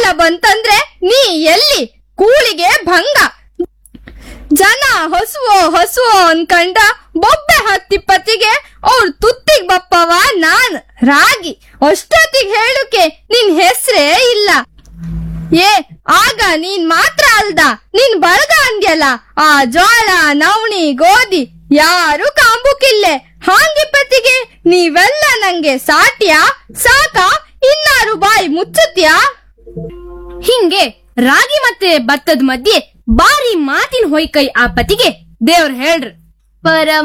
ಬಂತಂದ್ರೆ ನೀ ಎಲ್ಲಿ ಕೂಳಿಗೆ ಭಂಗ ಜನ ಹೊಸುವೋ ಹೊಸುವೋ ಅನ್ಕಂಡ ಬೊಬ್ಬೆ ಹತ್ತಿ ಪತಿಗೆ ಅವ್ರ ತುತ್ತಿಗ್ ಬಪ್ಪವ ನಾನ್ ರಾಗಿ ಅಷ್ಟೊತ್ತಿಗ್ ಹೇಳುಕೆ ನಿನ್ ಹೆಸ್ರೇ ಇಲ್ಲ ಏ ಆಗ ನೀನ್ ಮಾತ್ರ ಅಲ್ದ ನೀನ್ ಬಳಗ ಅಂದ್ಯಲ್ಲ ಆ ಜೋಳ ನವಣಿ ಗೋಧಿ ಯಾರು ಕಾಂಬುಕಿಲ್ಲೆ ಹಾಂಗಿಪ್ಪತ್ತಿಗೆ ನೀವೆಲ್ಲ ನಂಗೆ ಸಾಟ್ಯಾ ಸಾಕ ಇನ್ನಾರು ಬಾಯಿ ಮುಚ್ಚುತ್ಯಾ ಹಿಂಗೆ ರಾಗಿ ಮತ್ತೆ ಭತ್ತದ ಮಧ್ಯೆ ಬಾರಿ ಮಾತಿನ ಹೊಯ್ಕೈ ಆ ಪತಿಗೆ ದೇವ್ರ ಹೇಳ್ರಿ ಪರಮ